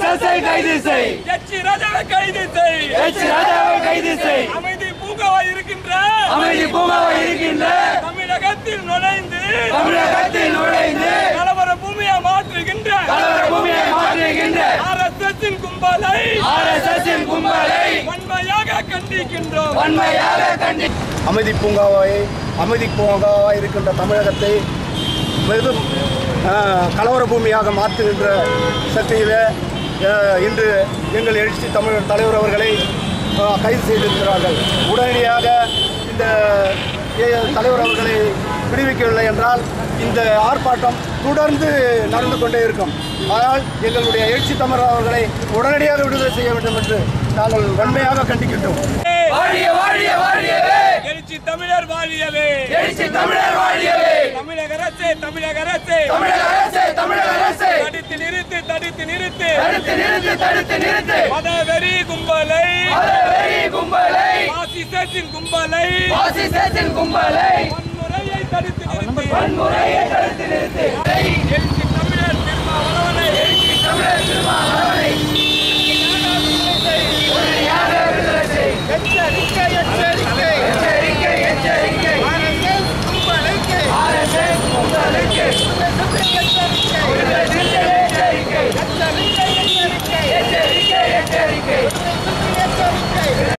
RSS கைது செய் எச்சி ராஜாவை கைது செய் எச் ராஜாவை கைது செய் அமைதி பூங்காவாய் இருக்கின்ற அமைதி பூங்காவை இருக்கின்ற தமிழகத்தில் நுழைந்து தமிழகத்தில் நுழைந்து கலவர பூமியை மாற்றுகின்ற கலவர பூமியை மாற்றுகின்ற ஆர்எஸ்எஸ்ஸின் கும்பலை ஆர்எஸ்எஸ் கும்பலை வன்மையாக கண்டிக்கின்றோம் வன்மையாக கண்டி அமைதி பூங்காவாய் அமைதி பூங்காவாய் இருக்கின்ற தமிழகத்தை வெறும் ஆஹ், கலவர பூமியாக மாற்றுகின்ற சக்தியில் ஆஹ், இன்று எங்கள் எழுச்சி தமிழர் தலைவர் அவர்களை ஆஹ், கைது செய்திருக்கிறார்கள் உடனடியாக இந்த ஏ- தலைவர் அவர்களை விடுவிக்கவில்லை என்றால் இந்த ஆர்ப்பாட்டம் தொடர்ந்து நடந்து கொண்டே இருக்கும் ஆனால் எங்களுடைய எழுச்சி தமிழர் அவர்களை உடனடியாக விடுதலை செய்ய வேண்டும் என்று நாங்கள் வன்மையாக கண்டிக்கின்றோம் வாழிய வாழிய வாழியவே எழுச்சி தமிழர் வாழியவே எழுச்சி தமிழர் வாழியவே தமிழக அரசே தமிழக அரசே தமிழக அரசு தமிழக அரசு தடுத்து நிறுத்து தடுத்து நிறுத்து தடுத்து நிறுத்து தடுத்து நிறுத்து மதவெறி கும்பலை மதவெறி கும்பலை பாசிசத்தின் கும்பலை பாசிசத்தின் கும்பலை வன்முறையை தடுத்து நிறுத்து வன்முறையை தடுத்து நிறுத்து